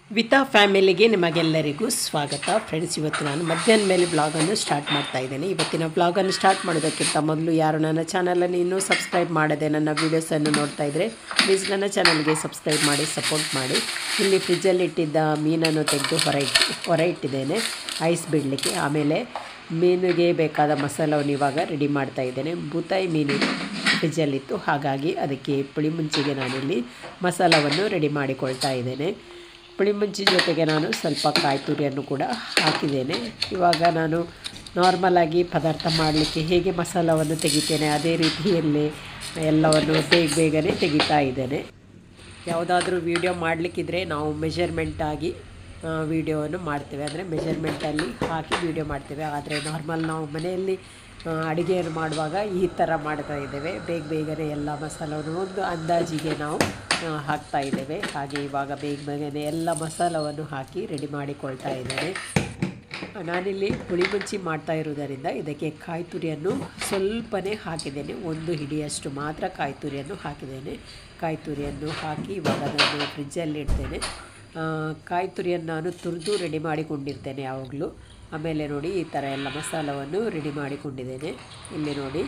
ವಿತಾ ಫ್ಯಾಮಿಲಿಗೆ ನಿಮಗೆಲ್ಲರಿಗೂ ಸ್ವಾಗತ ಫ್ರೆಂಡ್ಸ್ ಇವತ್ತು ನಾನು ಮಧ್ಯಾಹ್ನ ಮೇಲೆ ಬ್ಲಾಗನ್ನು ಸ್ಟಾರ್ಟ್ ಮಾಡ್ತಾ ಇದ್ದೇನೆ ಇವತ್ತಿನ ಬ್ಲಾಗನ್ನು ಸ್ಟಾರ್ಟ್ ಮಾಡೋದಕ್ಕಿಂತ ಮೊದಲು ಯಾರು ನನ್ನ ಚಾನಲನ್ನು ಇನ್ನೂ ಸಬ್ಸ್ಕ್ರೈಬ್ ಮಾಡದೆ ನನ್ನ ವೀಡಿಯೋಸನ್ನು ನೋಡ್ತಾ ಇದ್ದರೆ ಪ್ಲೀಸ್ ನನ್ನ ಚಾನಲ್ಗೆ ಸಬ್ಸ್ಕ್ರೈಬ್ ಮಾಡಿ ಸಪೋರ್ಟ್ ಮಾಡಿ ಇಲ್ಲಿ ಫ್ರಿಜ್ಜಲ್ಲಿ ಇಟ್ಟಿದ್ದ ಮೀನನ್ನು ತೆಗೆದು ಹೊರ ಇಟ್ಟು ಹೊರ ಇಟ್ಟಿದ್ದೇನೆ ಐಸ್ ಬಿಡಲಿಕ್ಕೆ ಆಮೇಲೆ ಮೀನಿಗೆ ಬೇಕಾದ ಮಸಾಲವನ್ನು ಇವಾಗ ರೆಡಿ ಮಾಡ್ತಾ ಇದ್ದೇನೆ ಬೂತಾಯಿ ಮೀನು ಫ್ರಿಜ್ಜಲ್ಲಿತ್ತು ಹಾಗಾಗಿ ಅದಕ್ಕೆ ಪುಳಿ ಮುಂಚಿಗೆ ನಾನಿಲ್ಲಿ ಮಸಾಲವನ್ನು ರೆಡಿ ಮಾಡಿಕೊಳ್ತಾ ಇದ್ದೇನೆ ಪುಳಿ ಮುಂಚಿ ಜೊತೆಗೆ ನಾನು ಸ್ವಲ್ಪ ಕಾಯಿ ತುರಿಯನ್ನು ಕೂಡ ಹಾಕಿದ್ದೇನೆ ಇವಾಗ ನಾನು ನಾರ್ಮಲಾಗಿ ಪದಾರ್ಥ ಮಾಡಲಿಕ್ಕೆ ಹೇಗೆ ಮಸಾಲವನ್ನು ತೆಗಿತೇನೆ ಅದೇ ರೀತಿಯಲ್ಲಿ ಎಲ್ಲವನ್ನು ಬೇಗ ಬೇಗನೆ ತೆಗಿತಾ ಇದ್ದೇನೆ ಯಾವುದಾದ್ರೂ ವೀಡಿಯೋ ಮಾಡಲಿಕ್ಕಿದ್ರೆ ನಾವು ಮೆಷರ್ಮೆಂಟಾಗಿ ವೀಡಿಯೋವನ್ನು ಮಾಡ್ತೇವೆ ಅಂದರೆ ಮೆಷರ್ಮೆಂಟಲ್ಲಿ ಹಾಕಿ ವೀಡಿಯೋ ಮಾಡ್ತೇವೆ ಆದರೆ ನಾರ್ಮಲ್ ನಾವು ಮನೆಯಲ್ಲಿ ಆ, ಅಡುಗೆಯನ್ನು ಮಾಡುವಾಗ ಈ ಥರ ಮಾಡ್ತಾ ಇದ್ದೇವೆ ಬೇಗ ಬೇಗನೆ ಎಲ್ಲ ಮಸಾಲವನ್ನು ಒಂದು ಅಂದಾಜಿಗೆ ನಾವು ಆ, ಹಾಕ್ತಾ ಇದ್ದೇವೆ ಹಾಗೆ ಇವಾಗ ಬೇಗ ಬೇಗನೆ ಎಲ್ಲ ಮಸಾಲವನ್ನು ಹಾಕಿ ರೆಡಿ ಮಾಡಿಕೊಳ್ತಾ ಇದ್ದೇನೆ ನಾನಿಲ್ಲಿ ಪುಳಿ ಮುಂಚಿ ಮಾಡ್ತಾ ಇರುವುದರಿಂದ ಇದಕ್ಕೆ ಕಾಯಿ ತುರಿಯನ್ನು ಸ್ವಲ್ಪನೇ ಹಾಕಿದ್ದೇನೆ ಒಂದು ಹಿಡಿಯಷ್ಟು ಮಾತ್ರ ಕಾಯಿ ತುರಿಯನ್ನು ಹಾಕಿದ್ದೇನೆ ಕಾಯಿ ತುರಿಯನ್ನು ಹಾಕಿ ಇವಾಗ ಅದನ್ನು ಫ್ರಿಜ್ಜಲ್ಲಿ ಇಡ್ತೇನೆ ಆ, ಕಾಯಿ ತುರಿಯನ್ನು ನಾನು ತುರಿದು ರೆಡಿ ಮಾಡಿಕೊಂಡಿರ್ತೇನೆ ಯಾವಾಗಲೂ ಆಮೇಲೆ ನೋಡಿ ಈ ಥರ ಎಲ್ಲ ಮಸಾಲವನ್ನು ರೆಡಿ ಮಾಡಿಕೊಂಡಿದ್ದೇನೆ ಇಲ್ಲಿ ನೋಡಿ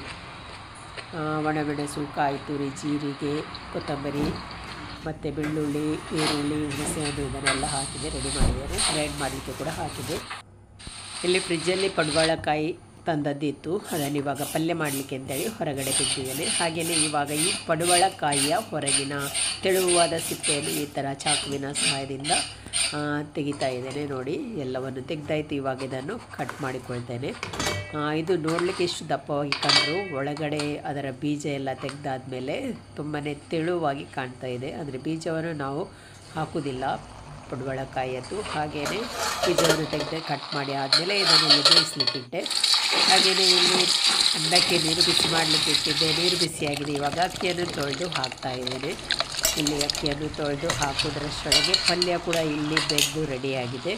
ಆ, ಒಣಮೆಣಸು ಕಾಯಿ ತುರಿ ಜೀರಿಗೆ ಕೊತ್ತಂಬರಿ ಮತ್ತು ಬೆಳ್ಳುಳ್ಳಿ ಈರುಳ್ಳಿ ಹುಣಸೆಹಣ್ಣು ಇದನ್ನೆಲ್ಲ ಹಾಕಿದೆ ರೆಡಿ ಮಾಡಿದ್ದೇನೆ ಗ್ರೈಂಡ್ ಮಾಡಲಿಕ್ಕೆ ಕೂಡ ಹಾಕಿದೆ ಇಲ್ಲಿ ಫ್ರಿಜ್ಜಲ್ಲಿ ಪಡುವಳಕಾಯಿ ತಂದದ್ದಿತ್ತು ಅದನ್ನು ಇವಾಗ ಪಲ್ಯ ಮಾಡಲಿಕ್ಕೆ ಅಂತೇಳಿ ಹೊರಗಡೆ ತೆಗೆದಿದ್ದೇನೆ ಹಾಗೆಯೇ ಇವಾಗ ಈ ಪಡುವಳಕಾಯಿಯ ಹೊರಗಿನ ತೆಳುವಾದ ಸಿಪ್ಪೆಯನ್ನು ಈ ಥರ ಚಾಕುವಿನ ಸಹಾಯದಿಂದ ಆ, ತೆಗಿತಾ ಇದ್ದೇನೆ ನೋಡಿ ಎಲ್ಲವನ್ನು ತೆಗೆದಾಯ್ತು ಇವಾಗ ಇದನ್ನು ಕಟ್ ಮಾಡಿಕೊಳ್ತೇನೆ ಆ, ಇದು ನೋಡಲಿಕ್ಕೆ ಇಷ್ಟು ದಪ್ಪವಾಗಿ ಕಂಡು ಒಳಗಡೆ ಅದರ ಬೀಜ ಎಲ್ಲ ತೆಗೆದಾದ್ಮೇಲೆ ತುಂಬಾ ತೆಳುವಾಗಿ ಕಾಣ್ತಾ ಇದೆ ಅಂದರೆ ಬೀಜವನ್ನು ನಾವು ಹಾಕುವುದಿಲ್ಲ ಪಡುವಳಕಾಯಿಯದ್ದು ಹಾಗೆಯೇ ಬೀಜವನ್ನು ತೆಗೆದು ಕಟ್ ಮಾಡಿ ಆದಮೇಲೆ ಇದನ್ನು ಇಲ್ಲಿ ಬೇಯಿಸ್ಲಿಕ್ಕಿಟ್ಟೆ ಹಾಗೆಯೇ ಇಲ್ಲಿ ಅನ್ನಕ್ಕೆ ನೀರು ಬಿಸಿ ಮಾಡಲಿಕ್ಕೆ ಇಟ್ಟಿದ್ದೆ ನೀರು ಬಿಸಿಯಾಗಿದೆ ಇವಾಗ ಅಕ್ಕಿಯನ್ನು ತೊಳೆದು ಹಾಕ್ತಾ ಇದ್ದೇನೆ ಇಲ್ಲಿ ಅಕ್ಕಿಯನ್ನು ತೊಳೆದು ಹಾಕೋದ್ರಷ್ಟೊಳಗೆ ಪಲ್ಯ ಕೂಡ ಇಲ್ಲಿ ಬೆಂದು ರೆಡಿಯಾಗಿದೆ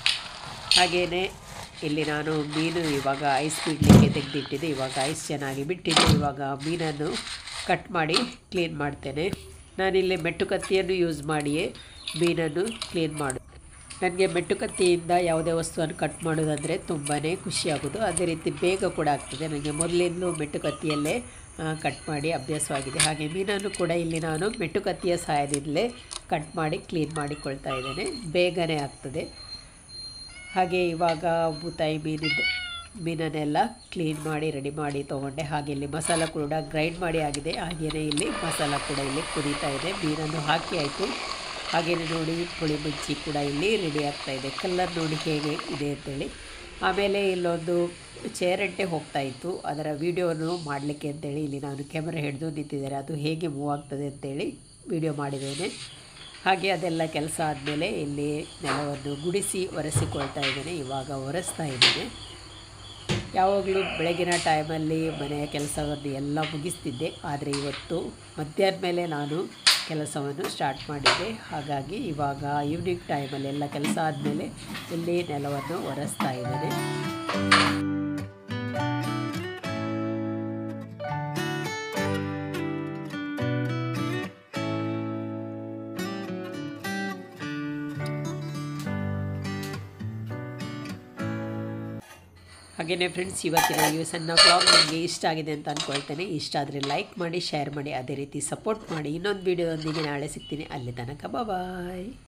ಹಾಗೆಯೇ ಇಲ್ಲಿ ನಾನು ಮೀನು ಇವಾಗ ಐಸ್ ಬಿಡಲಿಕ್ಕೆ ತೆಗೆದಿಟ್ಟಿದ್ದೆ ಇವಾಗ ಐಸ್ ಚೆನ್ನಾಗಿ ಬಿಟ್ಟಿದ್ದು ಇವಾಗ ಮೀನನ್ನು ಕಟ್ ಮಾಡಿ ಕ್ಲೀನ್ ಮಾಡ್ತೇನೆ ನಾನಿಲ್ಲಿ ಮೆಟ್ಟು ಕತ್ತಿಯನ್ನು ಯೂಸ್ ಮಾಡಿಯೇ ಮೀನನ್ನು ಕ್ಲೀನ್ ಮಾಡು ನನಗೆ ಮೆಟ್ಟು ಕತ್ತಿಯಿಂದ ಯಾವುದೇ ವಸ್ತುವನ್ನು ಕಟ್ ಮಾಡೋದಂದರೆ ತುಂಬಾ ಖುಷಿಯಾಗೋದು ಅದೇ ರೀತಿ ಬೇಗ ಕೂಡ ಆಗ್ತದೆ ನನಗೆ ಮೊದಲಿಂದಲೂ ಮೆಟ್ಟು ಕತ್ತಿಯಲ್ಲೇ ಕಟ್ ಮಾಡಿ ಅಭ್ಯಾಸವಾಗಿದೆ ಹಾಗೆ ಮೀನನ್ನು ಕೂಡ ಇಲ್ಲಿ ನಾನು ಮೆಟ್ಟು ಕತ್ತಿಯ ಸಹಾಯದಿಂದಲೇ ಕಟ್ ಮಾಡಿ ಕ್ಲೀನ್ ಮಾಡಿಕೊಳ್ತಾ ಇದ್ದೇನೆ ಬೇಗನೆ ಆಗ್ತದೆ ಹಾಗೆ ಇವಾಗ ಬೂತಾಯಿ ಮೀನಿದ್ದು ಮೀನನ್ನೆಲ್ಲ ಕ್ಲೀನ್ ಮಾಡಿ ರೆಡಿ ಮಾಡಿ ತೊಗೊಂಡೆ ಹಾಗೆ ಇಲ್ಲಿ ಮಸಾಲ ಕೂಡ ಗ್ರೈಂಡ್ ಮಾಡಿ ಆಗಿದೆ ಹಾಗೆಯೇ ಇಲ್ಲಿ ಮಸಾಲ ಕೂಡ ಇಲ್ಲಿ ಕುದೀತಾ ಇದೆ ಮೀನನ್ನು ಹಾಕಿ ಆಯಿತು ಹಾಗೆಯೇ ನೋಡಿ ಪುಳಿ ಮುಂಚಿ ಕೂಡ ಇಲ್ಲಿ ರೆಡಿ ಆಗ್ತಾ ಇದೆ ಕಲ್ಲರ್ ನೋಡಿ ಹೇಗೆ ಇದೆ ಅಂತೇಳಿ ಆಮೇಲೆ ಇಲ್ಲೊಂದು ಚೇರಂಟೆ ಹೋಗ್ತಾ ಇತ್ತು ಅದರ ವಿಡಿಯೋವನ್ನು ಮಾಡಲಿಕ್ಕೆ ಅಂತೇಳಿ ಇಲ್ಲಿ ನಾನು ಕ್ಯಾಮರಾ ಹಿಡಿದು ನಿಂತಿದ್ದೇನೆ ಅದು ಹೇಗೆ ಮೂವ್ ಆಗ್ತದೆ ಅಂತೇಳಿ ವಿಡಿಯೋ ಮಾಡಿದ್ದೇನೆ ಹಾಗೆ ಅದೆಲ್ಲ ಕೆಲಸ ಆದಮೇಲೆ ಇಲ್ಲಿ ನೆಲವನ್ನು ಗುಡಿಸಿ ಒರೆಸಿಕೊಳ್ತಾ ಇದ್ದೇನೆ ಇವಾಗ ಒರೆಸ್ತಾ ಇದ್ದೇನೆ ಯಾವಾಗಲೂ ಬೆಳಗಿನ ಟೈಮಲ್ಲಿ ಮನೆಯ ಕೆಲಸವನ್ನು ಎಲ್ಲ ಮುಗಿಸ್ತಿದ್ದೆ ಆದರೆ ಇವತ್ತು ಮಧ್ಯಾಹ್ನ ಮೇಲೆ ನಾನು ಕೆಲಸವನ್ನು ಸ್ಟಾರ್ಟ್ ಮಾಡಿದ್ದೆ ಹಾಗಾಗಿ ಇವಾಗ ಈವ್ನಿಂಗ್ ಟೈಮಲ್ಲಿ ಎಲ್ಲ ಕೆಲಸ ಆದಮೇಲೆ ಇಲ್ಲಿ ನೆಲವನ್ನು ಒರೆಸ್ತಾ ಇದ್ದೇನೆ ಹಾಗೆಯೇ ಫ್ರೆಂಡ್ಸ್ ಇವತ್ತಿನ ಈ ಸಣ್ಣ ಬ್ಲಾಗ್ ನಿಮಗೆ ಇಷ್ಟ ಆಗಿದೆ ಅಂತ ಅಂದ್ಕೊಳ್ತೇನೆ ಇಷ್ಟ ಆದರೆ ಲೈಕ್ ಮಾಡಿ ಶೇರ್ ಮಾಡಿ ಅದೇ ರೀತಿ ಸಪೋರ್ಟ್ ಮಾಡಿ ಇನ್ನೊಂದು ವೀಡಿಯೋದೊಂದಿಗೆ ನಾಳೆ ಸಿಗ್ತೀನಿ ಅಲ್ಲಿ ತನಕ ಬಾಯ್